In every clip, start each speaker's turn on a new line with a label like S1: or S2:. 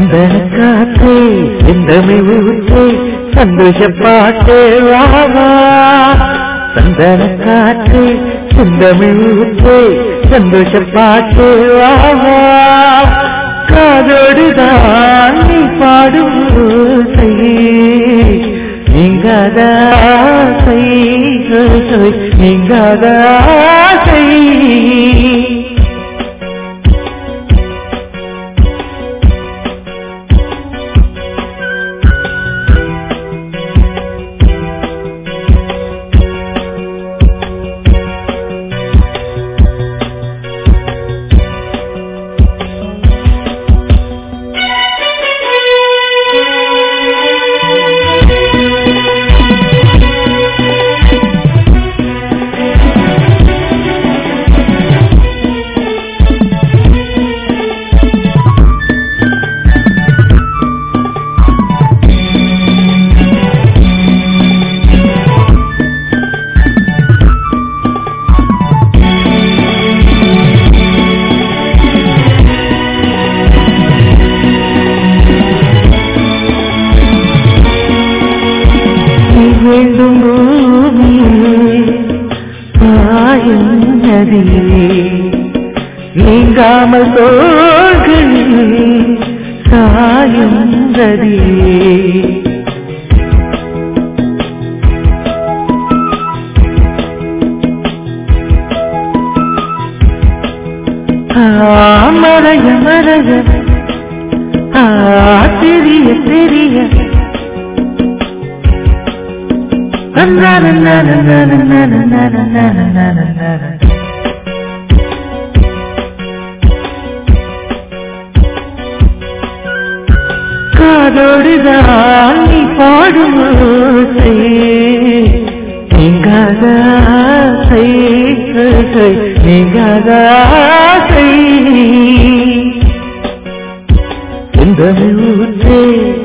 S1: சந்தன காற்றே செந்தமை ஊற்றே சந்தோஷ பாட்டே வாவா சந்தன காற்றே செந்தமை ஊற்றே சந்தோஷ பாட்டே வாவா காதோடுதான் நீ பாடும் ஓசை நீங்காத ஆசை நீங்காத ஆசை நீ வேண்டும் பூமியே பாயும் நதியே நீங்காமல் தோள்களில் சாயும் நதியே ஆ, மறைய மறைய ஆ, தெரிய தெரிய காதோடுதான் நீ பாடும் ஓசை நீங்காத ஆசை ஓசை, நீங்காத ஆசை எந்த ஊற்றே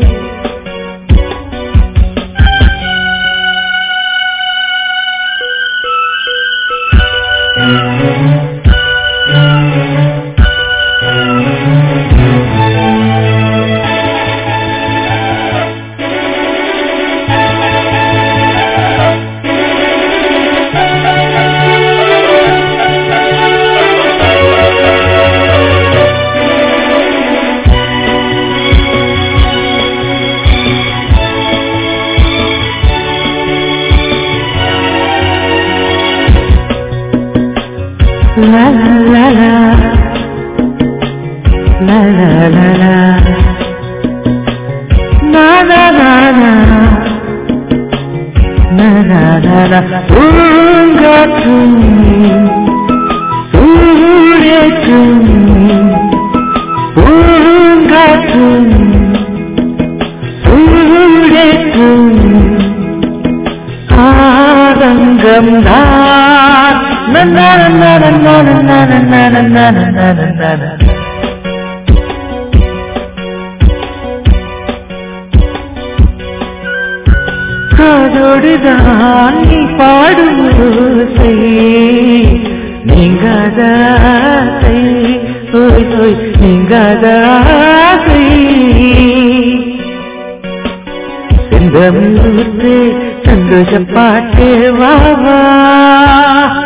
S1: La la la la La la la la Na na na na Na na na na பூங்காற்றும் சூரியற்றும் பூங்காற்றும் சூரியற்றும் ஆதங்கம் தான் காதோடுதான் நீ பாடும் ஓசை நீங்காத ஆசை ஓய் ஓய் நீங்காத ஆசை செந்தமிழ் சந்தோஷ பாட்டு வா வா